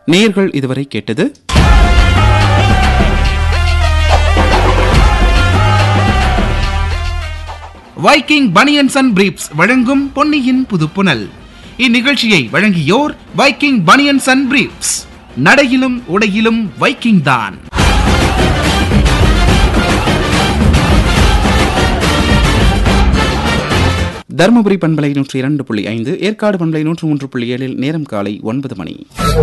நேயர்கள் இதுவரை கேட்டது வைக்கிங் பனியன்ஸ் அண்ட் பிரீப்ஸ் வழங்கும் பொன்னியின் புதுப்புனல் இந்நிகழ்ச்சியை வழங்கியோர் வைக்கிங் பனியன்ஸ் அண்ட் பிரீப்ஸ் நடையிலும் உடையிலும் வைக்கிங் தான் தருமபுரி பண்பலை நூற்றி இரண்டு புள்ளி ஐந்து ஏற்காடு பண்பலை நூற்று மூன்று புள்ளி ஏழில் நேரம் காலை ஒன்பது மணி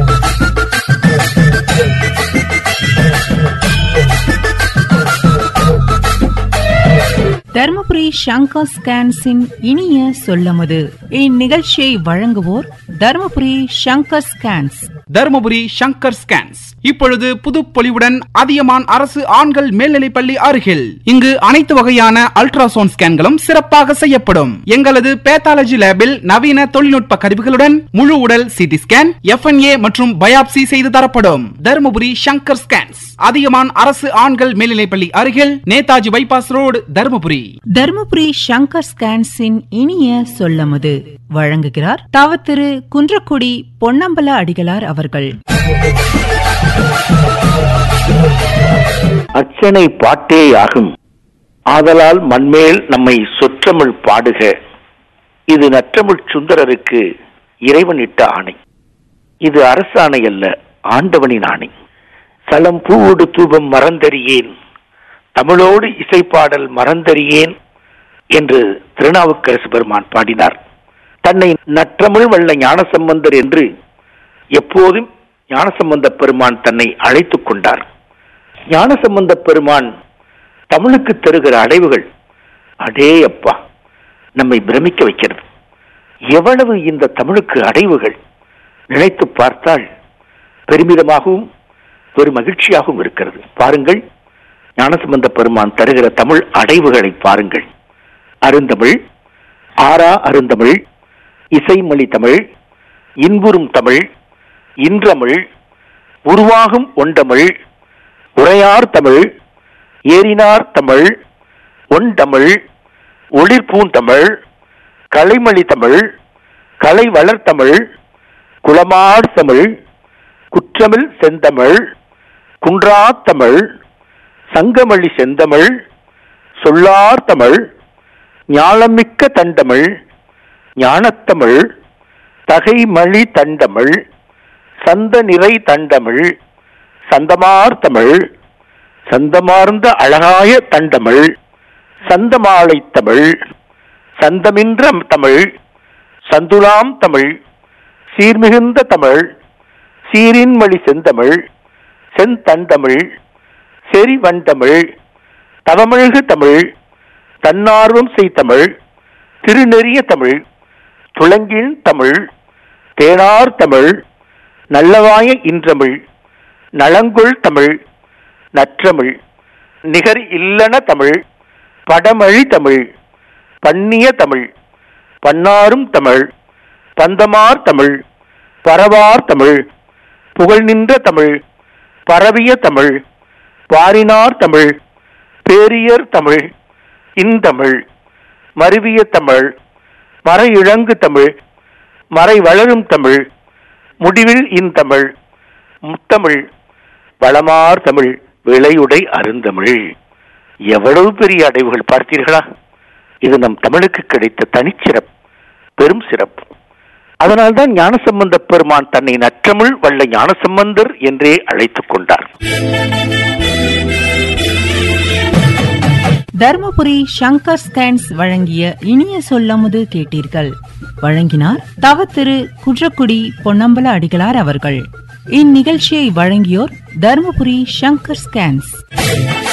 தர்மபுரி சங்கர் ஸ்கேன்ஸின் இனிய சொல்லமுது இந்நிகழ்ச்சியை வழங்குவோர் தர்மபுரி சங்கர் ஸ்கேன்ஸ் தருமபுரி சங்கர் ஸ்கேன்ஸ் இப்பொழுது புதுப்பொலிவுடன் அதியமான் அரசு ஆண்கள் மேல்நிலைப்பள்ளி அருகில் இங்கு அனைத்து வகையான அல்ட்ராசவுண்ட் ஸ்கேன்களும் சிறப்பாக செய்யப்படும் எங்களது பேத்தாலஜி லேபில் நவீன தொழில்நுட்ப கருவிகளுடன் முழு உடல் சிடி ஸ்கேன் எஃப்என்ஏ மற்றும் பயாப்சி செய்து தரப்படும் தருமபுரி சங்கர் ஸ்கேன்ஸ் அதியமான் அரசு ஆண்கள் மேல்நிலைப்பள்ளி அருகில் நேதாஜி பைபாஸ் ரோடு தருமபுரி தர்மபுரி சங்கர் ஸ்கேன்ஸின் இனிய சொல்லமுது வழங்குகிறார் தவ திரு குன்றக்குடி பொன்னம்பல அடிகளார் அவர்கள் அர்ச்சனை பாட்டேயாகும் ஆதலால் மண்மேல் நம்மை சொற்றமிழ் பாடுக இது நற்றமிழ் சுந்தரருக்கு இறைவன் இட்ட ஆணை இது அரசாணை அல்ல ஆண்டவனின் ஆணை சலம் பூவோடு தூபம் மறந்தறியேன் தமிழோடு இசைப்பாடல் மறந்தறியேன் என்று திருநாவுக்கரசு பெருமான் பாடினார் தன்னை நற்றமிழ் வல்ல ஞானசம்பந்தர் என்று எப்போதும் ஞானசம்பந்த பெருமான் தன்னை அழைத்துக் கொண்டார் ஞானசம்பந்த பெருமான் தமிழுக்கு தருகிற அடைவுகள் அடே அப்பா நம்மை பிரமிக்க வைக்கிறது எவ்வளவு இந்த தமிழுக்கு அடைவுகள் நினைத்து பார்த்தால் பெருமிதமாகவும் ஒரு மகிழ்ச்சியாகவும் இருக்கிறது பாருங்கள் ஞானசம்பந்த பெருமான் தருகிற தமிழ் அடைவுகளை பாருங்கள் அருந்தமிழ் ஆரா அருந்தமிழ் இசைமொழி தமிழ் இன்புறும் தமிழ் இன்றமிழ் உருவாகும் ஒண்டமிழ் உரையார் தமிழ் ஏறினார் தமிழ் ஒண்டமிழ் ஒளிர்பூந்தமிழ் கலைமொழி தமிழ் கலை வளர்த்தமிழ் குளமார் தமிழ் குற்றமிழ் செந்தமிழ் குன்றா தமிழ் சங்கமொழி செந்தமிழ் சொல்லார் தமிழ் ஞானமிக்க தண்டமிழ் ஞானத்தமிழ் தகைமொழி தண்டமிழ் சந்த நிறை தண்டமிழ் சந்தமார் தமிழ் சந்தமார்ந்த அழகாய தண்டமிழ் சந்தமாலை தமிழ் சந்தமின்ற தமிழ் சந்துலாம் தமிழ் சீர்மிகுந்த தமிழ் சீரின்மொழி செந்தமிழ் செந்தண்டமிழ் செறிவண்டமிழ் தவமிழ்கு தமிழ் தன்னார்வம் செய்தமிழ் திருநெறிய தமிழ் துளங்கின் தமிழ் தேனார் தமிழ் நல்லவாய இன்றமிழ் நலங்குள் தமிழ் நற்றமிழ் நிகர் இல்லன தமிழ் படமழி தமிழ் பண்ணிய தமிழ் பன்னாரும் தமிழ் பந்தமார் தமிழ் பரவார் தமிழ் புகழ் நின்ற தமிழ் பரவிய தமிழ் பாரினார் தமிழ் பேரியர் தமிழ் இந்தமிழ் மருவிய தமிழ் மறை இழங்கு தமிழ் மறை வளரும் தமிழ் முடிவில் இந்தமிழ் முத்தமிழ் வளமார் தமிழ் விளையுடை அருந்தமிழ் எவ்வளவு பெரிய அடைவுகள் பார்த்தீர்களா இது நம் தமிழுக்கு கிடைத்த தனிச்சிறப்பு பெரும் சிறப்பு அதனால்தான் ஞானசம்பந்த பெருமான் தன்னை நற்றமிழ் வல்ல ஞானசம்பந்தர் என்றே அழைத்துக் கொண்டார் தர்மபுரி சங்கர் ஸ்கேன்ஸ் வழங்கிய இனிய சொல்லமுது கேட்டீர்கள் வழங்கினார் தவ திரு குன்றக்குடி பொன்னம்பல அடிகளார் அவர்கள் இந்நிகழ்ச்சியை வழங்கியோர் தர்மபுரி சங்கர் ஸ்கேன்ஸ்